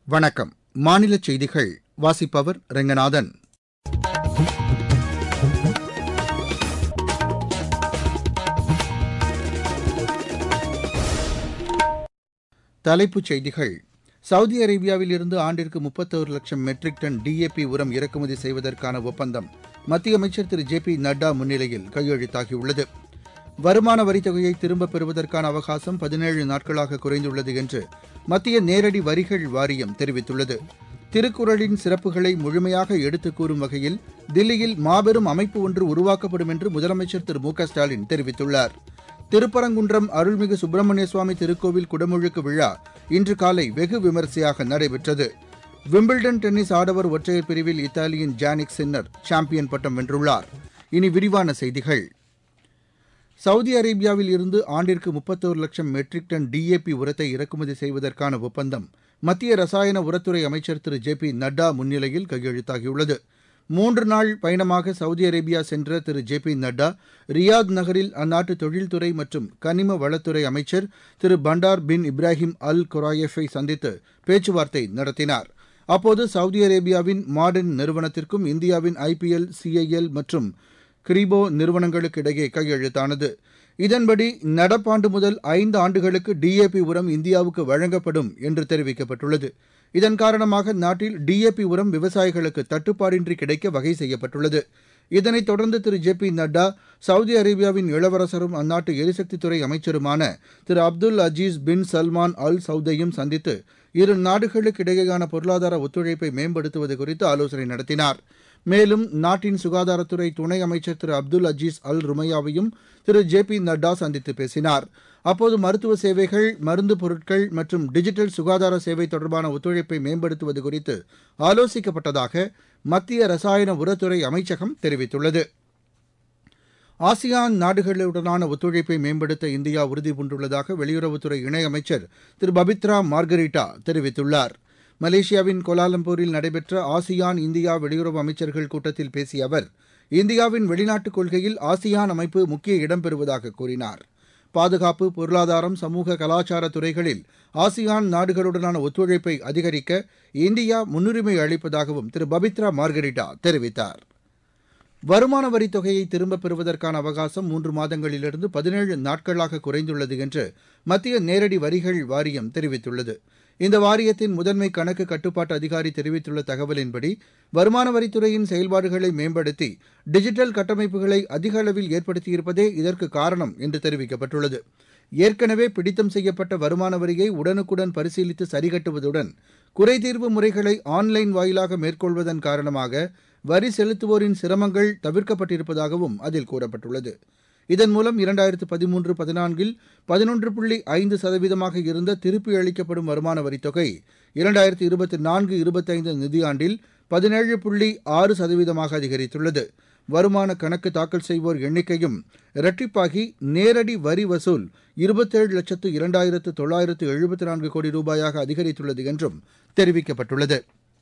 வணக்கம் மாநில செய்திகள் வாசிப்பவர் ரெங்கநாதன் தலைப்புச் செய்திகள் சவுதி அரேபியாவில் இருந்து ஆண்டிற்கு முப்பத்தோரு லட்சம் மெட்ரிக் டன் டிஏபி உரம் இறக்குமதி செய்வதற்கான ஒப்பந்தம் மத்திய அமைச்சர் திரு ஜே பி நட்டா முன்னிலையில் கையெழுத்தாகியுள்ளது வருமான வரித் தொகையை திரும்பப் பெறுவதற்கான அவகாசம் பதினேழு நாட்களாக குறைந்துள்ளது என்று மத்திய நேரடி வரிகள் வாரியம் தெரிவித்துள்ளது திருக்குறளின் சிறப்புகளை முழுமையாக எடுத்துக் கூறும் வகையில் தில்லியில் மாபெரும் அமைப்பு ஒன்று உருவாக்கப்படும் என்று முதலமைச்சர் திரு மு க ஸ்டாலின் தெரிவித்துள்ளார் திருப்பரங்குன்றம் அருள்மிகு சுப்பிரமணிய சுவாமி திருக்கோவில் குடமுழுக்கு விழா இன்று காலை வெகு விமரிசையாக நடைபெற்றது விம்பிள்டன் டென்னிஸ் ஆடவர் ஒற்றையர் பிரிவில் இத்தாலியின் ஜானிக் சின்னர் சாம்பியன் பட்டம் வென்றுள்ளார் இனி விரிவான செய்திகள் சவுதி அரேபியாவில் இருந்து ஆண்டிற்கு முப்பத்தோரு லட்சம் மெட்ரிக் டன் டிஏபி உரத்தை இறக்குமதி செய்வதற்கான ஒப்பந்தம் மத்திய ரசாயன உரத்துறை அமைச்சர் திரு ஜே பி நட்டா முன்னிலையில் கையெழுத்தாகியுள்ளது மூன்று நாள் பயணமாக சவுதி அரேபியா சென்ற Thiru J P Nadda Riyadh நகரில் அந்நாட்டு தொழில்துறை மற்றும் கனிம வளத்துறை அமைச்சர் திரு பண்டார் பின் இப்ராஹிம் அல் கொராயஃபை சந்தித்து பேச்சுவார்த்தை நடத்தினார் அப்போது சவுதி அரேபியாவின் மாடர்ன் நிறுவனத்திற்கும் இந்தியாவின் ஐபிஎல் சிஐஎல் மற்றும் கிரிபோ நிறுவனங்களுக்கு இடையே கையெழுத்தானது இதன்படி நடப்பாண்டு முதல் ஐந்து ஆண்டுகளுக்கு டிஏபி உரம் இந்தியாவுக்கு வழங்கப்படும் என்று தெரிவிக்கப்பட்டுள்ளது இதன் காரணமாக நாட்டில் டிஏபி உரம் விவசாயிகளுக்கு தட்டுப்பாடின்றி கிடைக்க வகை செய்யப்பட்டுள்ளது இதனைத் தொடர்ந்து Thiru J P Nadda Saudi அரேபியாவின் இளவரசரும் அந்நாட்டு எரிசக்தித்துறை அமைச்சருமான திரு அப்துல் அஜீஸ் பின் சல்மான் அல் சவுதையும் சந்தித்து இரு நாடுகளுக்கு இடையேயான பொருளாதார ஒத்துழைப்பை மேம்படுத்துவது குறித்து ஆலோசனை நடத்தினார் மேலும் நாட்டின் சுகாதாரத்துறை துணை அமைச்சர் திரு அப்துல் அஜீஸ் அல் ருமையாவையும் திரு ஜே பி நட்டா சந்தித்து பேசினார் அப்போது மருத்துவ சேவைகள் மருந்து பொருட்கள் மற்றும் டிஜிட்டல் சுகாதார சேவை தொடர்பான ஒத்துழைப்பை மேம்படுத்துவது குறித்து ஆலோசிக்கப்பட்டதாக மத்திய ரசாயன உரத்துறை அமைச்சகம் தெரிவித்துள்ளது ஆசியான் நாடுகளுடனான ஒத்துழைப்பை மேம்படுத்த இந்தியா உறுதிபூண்டுள்ளதாக வெளியுறவுத்துறை இணையமைச்சர் திரு பபித்ரா மார்கரிட்டா தெரிவித்துள்ளார் மலேசியாவின் கோலாலம்பூரில் நடைபெற்ற ஆசியான் இந்தியா வெளியுறவு அமைச்சர்கள் கூட்டத்தில் பேசிய அவர் இந்தியாவின் வெளிநாட்டுக் கொள்கையில் ஆசியான் அமைப்பு முக்கிய இடம் பெறுவதாக கூறினார் பாதுகாப்பு பொருளாதாரம் சமூக கலாச்சார துறைகளில் ஆசியான் நாடுகளுடனான ஒத்துழைப்பை அதிகரிக்க இந்தியா முன்னுரிமை அளிப்பதாகவும் திரு பபித்ரா மார்கரிட்டா தெரிவித்தார் வருமான வரித் தொகையை திரும்பப் பெறுவதற்கான அவகாசம் மூன்று மாதங்களிலிருந்து பதினேழு நாட்களாக குறைந்துள்ளது என்று மத்திய நேரடி வரிகள் வாரியம் தெரிவித்துள்ளது இந்த வாரியத்தின் முதன்மை கணக்கு கட்டுப்பாட்டு அதிகாரி தெரிவித்துள்ள தகவலின்படி வருமான வரித்துறையின் செயல்பாடுகளை மேம்படுத்தி டிஜிட்டல் கட்டமைப்புகளை அதிக அளவில் ஏற்படுத்தியிருப்பதே இதற்கு காரணம் என்று தெரிவிக்கப்பட்டுள்ளது ஏற்கனவே பிடித்தம் செய்யப்பட்ட வருமான வரியை உடனுக்குடன் பரிசீலித்து சரிகட்டுவதுடன் குறைதீர்வு முறைகளை ஆன்லைன் வாயிலாக மேற்கொள்வதன் காரணமாக வரி செலுத்துவோரின் சிரமங்கள் தவிர்க்கப்பட்டிருப்பதாகவும் அதில் கூறப்பட்டுள்ளது இதன் மூலம் இரண்டாயிரத்து பதிமூன்று பதினான்கில் பதினொன்று புள்ளி ஐந்து சதவீதமாக இருந்த திருப்பி அளிக்கப்படும் வருமான வரித்தொகை இரண்டாயிரத்து இருபத்தி நான்கு இருபத்தைந்து நிதியாண்டில் பதினேழு புள்ளி ஆறு சதவீதமாக அதிகரித்துள்ளது வருமான கணக்கு தாக்கல் செய்வோர் எண்ணிக்கையும் இரட்டிப்பாகி நேரடி வரி வசூல் இருபத்தேழு லட்சத்து இரண்டாயிரத்து தொள்ளாயிரத்து எழுபத்தி நான்கு கோடி ரூபாயாக அதிகரித்துள்ளது என்றும் தெரிவிக்கப்பட்டுள்ளது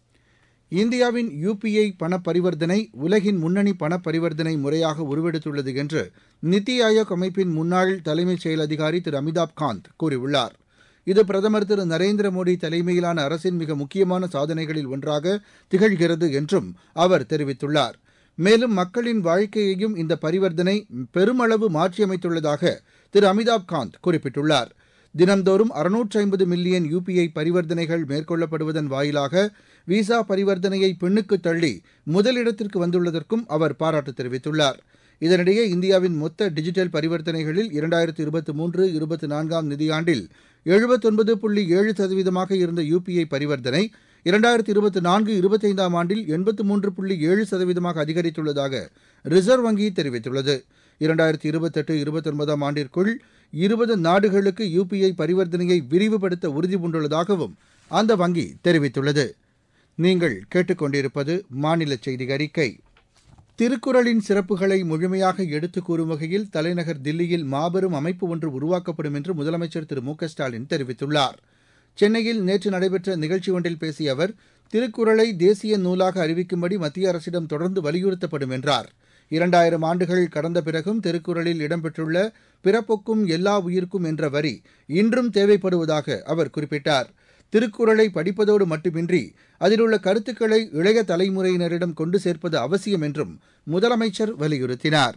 இந்தியாவின் யுபிஐ பண பரிவர்த்தனை உலகின் முன்னணி பண பரிவர்த்தனை முறையாக உருவெடுத்துள்ளது என்று நித்தி ஆயோக் அமைப்பின் முன்னாள் தலைமைச் செயல் அதிகாரி திரு அமிதாப் காந்த் கூறியுள்ளார் இது பிரதமர் திரு நரேந்திர மோடி தலைமையிலான அரசின் மிக முக்கியமான சாதனைகளில் ஒன்றாக திகழ்கிறது என்றும் அவர் தெரிவித்துள்ளார் மேலும் மக்களின் வாழ்க்கையையும் இந்த பரிவர்த்தனை பெருமளவு மாற்றியமைத்துள்ளதாக திரு அமிதாப் காந்த் குறிப்பிட்டுள்ளார் தினந்தோறும் அறுநூற்று ஐம்பது மில்லியன் யுபிஐ பரிவர்த்தனைகள் மேற்கொள்ளப்படுவதன் வாயிலாக விசா பரிவர்த்தனையை பின்னுக்கு தள்ளி முதலிடத்திற்கு வந்துள்ளதற்கும் அவர் பாராட்டு தெரிவித்துள்ளார் இதனிடையே இந்தியாவின் மொத்த டிஜிட்டல் பரிவர்த்தனைகளில் இரண்டாயிரத்து இருபத்தி மூன்று இருபத்தி நான்காம் நிதியாண்டில் எழுபத்தொன்பது புள்ளி ஏழு சதவீதமாக இருந்த யுபிஐ பரிவர்த்தனை இரண்டாயிரத்து இருபத்தி நான்கு இருபத்தைந்தாம் ஆண்டில் எண்பத்து மூன்று புள்ளி ஏழு சதவீதமாக அதிகரித்துள்ளதாக ரிசர்வ் வங்கி தெரிவித்துள்ளது இரண்டாயிரத்தி இருபத்தெட்டு இருபத்தொன்பதாம் ஆண்டிற்குள் இருபது நாடுகளுக்கு யுபிஐ பரிவர்த்தனையை விரிவுபடுத்த உறுதிபூண்டுள்ளதாகவும் அந்த வங்கி தெரிவித்துள்ளது நீங்கள் கேட்டுக்கொண்டிருப்பது மாநில செய்தி அறிக்கை திருக்குறளின் சிறப்புகளை முழுமையாக எடுத்துக் கூறும் வகையில் தலைநகர் தில்லியில் மாபெரும் அமைப்பு ஒன்று உருவாக்கப்படும் என்று முதலமைச்சர் திரு மு க ஸ்டாலின் தெரிவித்துள்ளார் சென்னையில் நேற்று நடைபெற்ற நிகழ்ச்சி ஒன்றில் பேசிய அவர் திருக்குறளை தேசிய நூலாக அறிவிக்கும்படி மத்திய அரசிடம் தொடர்ந்து வலியுறுத்தப்படும் என்றார் இரண்டாயிரம் ஆண்டுகள் கடந்த பிறகும் திருக்குறளில் இடம்பெற்றுள்ள பிறப்புக்கும் எல்லா உயிர்க்கும் என்ற வரி இன்றும் தேவைப்படுவதாக அவர் குறிப்பிட்டார் திருக்குறளை படிப்பதோடு மட்டுமின்றி அதில் உள்ள கருத்துக்களை இளைய தலைமுறையினரிடம் கொண்டு சேர்ப்பது அவசியம் என்றும் முதலமைச்சர் வலியுறுத்தினார்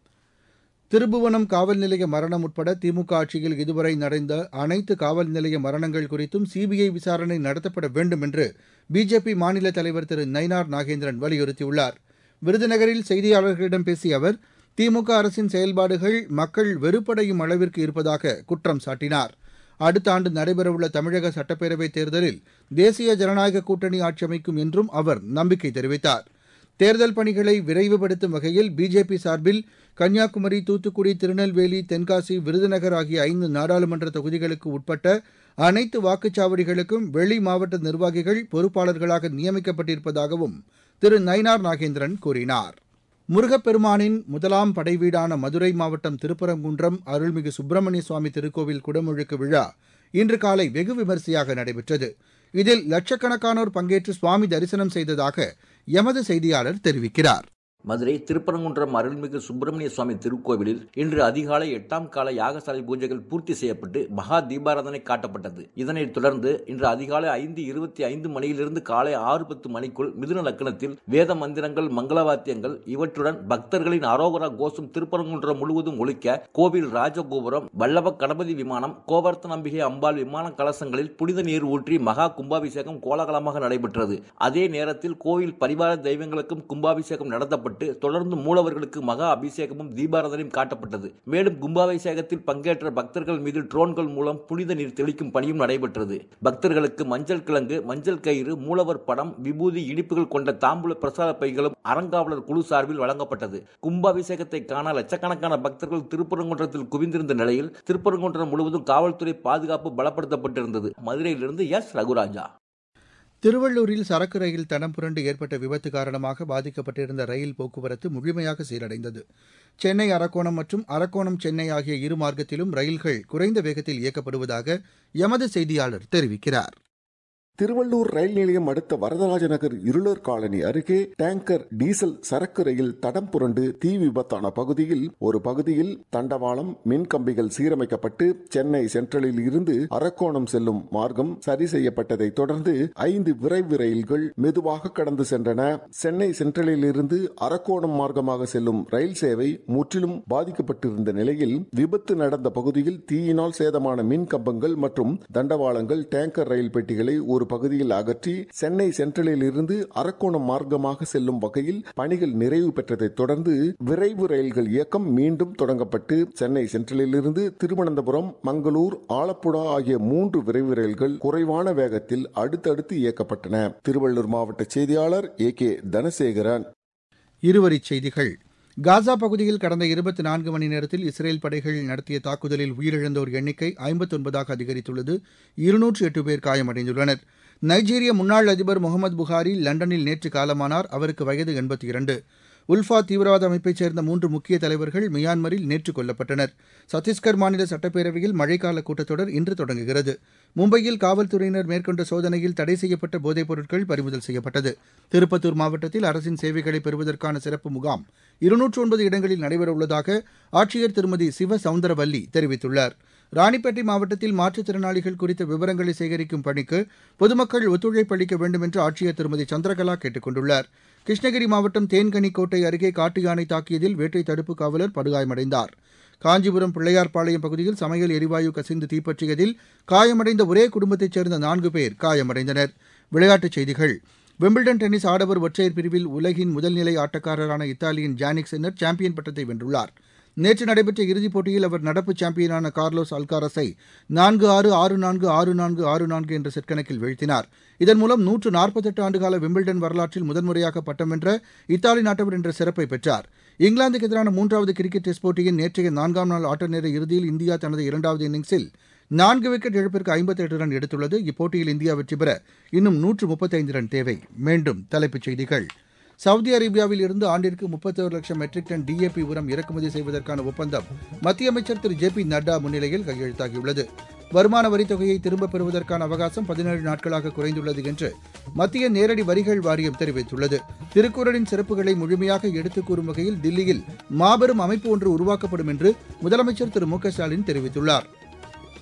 திருபுவனம் காவல் நிலைய மரணம் உட்பட திமுக ஆட்சியில் இதுவரை நடந்த அனைத்து காவல் நிலைய மரணங்கள் குறித்தும் சிபிஐ விசாரணை நடத்தப்பட வேண்டும் என்று பிஜேபி மாநில தலைவர் திரு நயினார் நாகேந்திரன் வலியுறுத்தியுள்ளார் விருதுநகரில் செய்தியாளர்களிடம் பேசிய அவர் திமுக அரசின் செயல்பாடுகள் மக்கள் வெறுப்படையும் அளவிற்கு இருப்பதாக குற்றம் சாட்டினார் அடுத்த ஆண்டு நடைபெறவுள்ள தமிழக சட்டப்பேரவைத் தேர்தலில் தேசிய ஜனநாயக கூட்டணி ஆட்சி அமைக்கும் என்றும் அவர் நம்பிக்கை தெரிவித்தார் தேர்தல் பணிகளை விரைவுபடுத்தும் வகையில் பிஜேபி சார்பில் கன்னியாகுமரி தூத்துக்குடி திருநெல்வேலி தென்காசி விருதுநகர் ஆகிய ஐந்து நாடாளுமன்ற தொகுதிகளுக்கு உட்பட்ட அனைத்து வாக்குச்சாவடிகளுக்கும் வெளி மாவட்ட நிர்வாகிகள் பொறுப்பாளர்களாக நியமிக்கப்பட்டிருப்பதாகவும் திரு நயினார் நாகேந்திரன் கூறினார் முருகப்பெருமானின் முதலாம் படைவீடான மதுரை மாவட்டம் திருப்பரங்குன்றம் அருள்மிகு சுப்பிரமணிய சுவாமி திருக்கோவில் குடமுழுக்கு விழா இன்று காலை வெகு விமரிசையாக நடைபெற்றது இதில் லட்சக்கணக்கானோர் பங்கேற்று சுவாமி தரிசனம் செய்ததாக எமது செய்தியாளர் தெரிவிக்கிறார் மதுரை திருப்பரங்குன்றம் அருள்மிகு சுப்பிரமணிய சுவாமி திருக்கோவிலில் இன்று அதிகாலை எட்டாம் கால யாகசாலை பூஜைகள் பூர்த்தி செய்யப்பட்டு மகா தீபாராதனை காட்டப்பட்டது இதனைத் தொடர்ந்து இன்று அதிகாலை ஐந்து இருபத்தி ஐந்து மணியிலிருந்து காலை ஆறு பத்து மணிக்குள் மிதுன லக்கணத்தில் வேத மந்திரங்கள் மங்களவாத்தியங்கள் இவற்றுடன் பக்தர்களின் அரோகரா கோஷம் திருப்பரங்குன்றம் முழுவதும் ஒழிக்க கோவில் ராஜகோபுரம் வல்லப கணபதி விமானம் கோவர்த்த நம்பிகை அம்பாள் விமான கலசங்களில் புனித நீர் ஊற்றி மகா கும்பாபிஷேகம் கோலாகலமாக நடைபெற்றது அதே நேரத்தில் கோவில் பரிவார தெய்வங்களுக்கும் கும்பாபிஷேகம் நடத்தப்பட்டு காட்டப்பட்டு தொடர்ந்து மூலவர்களுக்கு மகா அபிஷேகமும் தீபாராதனையும் காட்டப்பட்டது மேலும் கும்பாபிஷேகத்தில் பங்கேற்ற பக்தர்கள் மீது ட்ரோன்கள் மூலம் புனித நீர் தெளிக்கும் பணியும் நடைபெற்றது பக்தர்களுக்கு மஞ்சள் கிழங்கு மஞ்சள் கயிறு மூலவர் படம் விபூதி இனிப்புகள் கொண்ட தாம்பூல பிரசாத பைகளும் அறங்காவலர் குழு சார்பில் வழங்கப்பட்டது கும்பாபிஷேகத்தை காண லட்சக்கணக்கான பக்தர்கள் திருப்பரங்குன்றத்தில் குவிந்திருந்த நிலையில் திருப்பரங்குன்றம் முழுவதும் காவல்துறை பாதுகாப்பு பலப்படுத்தப்பட்டிருந்தது மதுரையிலிருந்து எஸ் ரகுராஜா திருவள்ளூரில் சரக்கு ரயில் தடம் புரண்டு ஏற்பட்ட விபத்து காரணமாக பாதிக்கப்பட்டிருந்த ரயில் போக்குவரத்து முழுமையாக சீரடைந்தது சென்னை அரக்கோணம் மற்றும் அரக்கோணம் சென்னை ஆகிய இரு மார்க்கத்திலும் ரயில்கள் குறைந்த வேகத்தில் இயக்கப்படுவதாக எமது செய்தியாளர் தெரிவிக்கிறார் திருவள்ளூர் ரயில் நிலையம் அடுத்த வரதராஜ நகர் இருளர் காலனி அருகே டேங்கர் டீசல் சரக்கு ரயில் தடம் புரண்டு தீ விபத்தான பகுதியில் ஒரு பகுதியில் தண்டவாளம் மின் கம்பிகள் சீரமைக்கப்பட்டு சென்னை சென்ட்ரலில் இருந்து அரக்கோணம் செல்லும் மார்க்கம் சரி செய்யப்பட்டதை தொடர்ந்து ஐந்து விரைவு ரயில்கள் மெதுவாக கடந்து சென்றன சென்னை சென்ட்ரலில் இருந்து அரக்கோணம் மார்க்கமாக செல்லும் ரயில் சேவை முற்றிலும் பாதிக்கப்பட்டிருந்த நிலையில் விபத்து நடந்த பகுதியில் தீயினால் சேதமான மின் கம்பங்கள் மற்றும் தண்டவாளங்கள் டேங்கர் ரயில் பெட்டிகளை ஒரு ஒரு பகுதியில் அகற்றி சென்னை சென்ட்ரலில் இருந்து அரக்கோணம் மார்க்கமாக செல்லும் வகையில் பணிகள் நிறைவு பெற்றதை தொடர்ந்து விரைவு ரயில்கள் இயக்கம் மீண்டும் தொடங்கப்பட்டு சென்னை சென்ட்ரலில் இருந்து திருவனந்தபுரம் மங்களூர் ஆலப்புழா ஆகிய மூன்று விரைவு ரயில்கள் குறைவான வேகத்தில் அடுத்தடுத்து இயக்கப்பட்டன திருவள்ளூர் மாவட்ட செய்தியாளர் ஏ கே தனசேகரன் இருவரிச் செய்திகள் காசா பகுதியில் கடந்த இருபத்தி நான்கு மணி நேரத்தில் இஸ்ரேல் படைகள் நடத்திய தாக்குதலில் உயிரிழந்தோர் எண்ணிக்கை ஐம்பத்தொன்பதாக அதிகரித்துள்ளது இருநூற்று எட்டு பேர் காயமடைந்துள்ளனர் நைஜீரிய முன்னாள் அதிபர் முகமது புகாரி லண்டனில் நேற்று காலமானார் அவருக்கு வயது எண்பத்தி இரண்டு உல்ஃபா தீவிரவாத அமைப்பைச் சேர்ந்த மூன்று முக்கிய தலைவர்கள் மியான்மரில் நேற்று கொல்லப்பட்டனர் சத்தீஸ்கர் மாநில சட்டப்பேரவையில் மழைக்கால கூட்டத்தொடர் இன்று தொடங்குகிறது மும்பையில் காவல்துறையினர் மேற்கொண்ட சோதனையில் தடை செய்யப்பட்ட போதைப் பொருட்கள் பறிமுதல் செய்யப்பட்டது திருப்பத்தூர் மாவட்டத்தில் அரசின் சேவைகளை பெறுவதற்கான சிறப்பு முகாம் இருநூற்று ஒன்பது இடங்களில் நடைபெறவுள்ளதாக ஆட்சியர் திருமதி சிவ சவுந்தரவல்லி தெரிவித்துள்ளார் ராணிப்பேட்டை மாவட்டத்தில் மாற்றுத்திறனாளிகள் குறித்த விவரங்களை சேகரிக்கும் பணிக்கு பொதுமக்கள் ஒத்துழைப்பு அளிக்க வேண்டும் என்று ஆட்சியர் திருமதி சந்திரகலா கேட்டுக் கொண்டுள்ளார் கிருஷ்ணகிரி மாவட்டம் தேன்கனிக்கோட்டை அருகே காட்டு யானை தாக்கியதில் வேட்டை தடுப்பு காவலர் படுகாயமடைந்தார் காஞ்சிபுரம் பிள்ளையார்பாளையம் பகுதியில் சமையல் எரிவாயு கசிந்து தீப்பற்றியதில் காயமடைந்த ஒரே குடும்பத்தைச் சேர்ந்த நான்கு பேர் காயமடைந்தனர் விளையாட்டுச் செய்திகள் விம்பிள்டன் டென்னிஸ் ஆடவர் ஒற்றையர் பிரிவில் உலகின் முதல்நிலை ஆட்டக்காரரான இத்தாலியின் ஜானிக் சின்னர் சாம்பியன் பட்டத்தை வென்றுள்ளார் நேற்று நடைபெற்ற இறுதிப் போட்டியில் அவர் நடப்பு சாம்பியனான கார்லோஸ் அல்காரஸை நான்கு ஆறு ஆறு நான்கு ஆறு நான்கு ஆறு நான்கு என்ற செட் கணக்கில் வீழ்த்தினார் இதன் மூலம் நூற்று நாற்பத்தெட்டு ஆண்டுகால விம்பிள்டன் வரலாற்றில் முதன்முறையாக பட்டம் வென்ற இத்தாலி நாட்டவர் என்ற சிறப்பை பெற்றார் இங்கிலாந்துக்கு எதிரான மூன்றாவது கிரிக்கெட் டெஸ்ட் போட்டியின் நேற்றைய நான்காம் நாள் ஆட்ட நேர இறுதியில் இந்தியா தனது இரண்டாவது இன்னிங்ஸில் நான்கு விக்கெட் இழப்பிற்கு ஐம்பத்தெட்டு ரன் எடுத்துள்ளது இப்போட்டியில் இந்தியா வெற்றி பெற இன்னும் நூற்று முப்பத்தைந்து ரன் தேவை மீண்டும் தலைப்புச் செய்திகள் சவுதி அரேபியாவில் இருந்து ஆண்டிற்கு முப்பத்தோரு லட்சம் மெட்ரிக் டன் டிஏபி உரம் இறக்குமதி செய்வதற்கான ஒப்பந்தம் மத்திய அமைச்சர் திரு ஜே பி நட்டா முன்னிலையில் கையெழுத்தாகியுள்ளது வருமான வரித் தொகையை திரும்பப் பெறுவதற்கான அவகாசம் பதினேழு நாட்களாக குறைந்துள்ளது என்று மத்திய நேரடி வரிகள் வாரியம் தெரிவித்துள்ளது திருக்குறளின் சிறப்புகளை முழுமையாக எடுத்துக் கூறும் வகையில் தில்லியில் மாபெரும் அமைப்பு ஒன்று உருவாக்கப்படும் என்று முதலமைச்சர் திரு மு க ஸ்டாலின் தெரிவித்துள்ளார்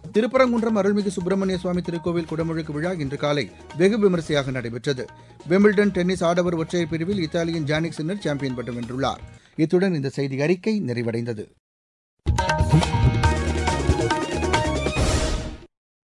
திருப்பரங்குன்றம் அருள்மிகு சுப்பிரமணிய சுவாமி திருக்கோவில் குடமுழுக்கு விழா இன்று காலை வெகு விமரிசையாக நடைபெற்றது விம்பிள்டன் டென்னிஸ் ஆடவர் ஒற்றையர் பிரிவில் இத்தாலியின் ஜானிக் சின்னர் சாம்பியன் பட்டம் வென்றுள்ளார் இத்துடன் இந்த செய்தி அறிக்கை நிறைவடைந்தது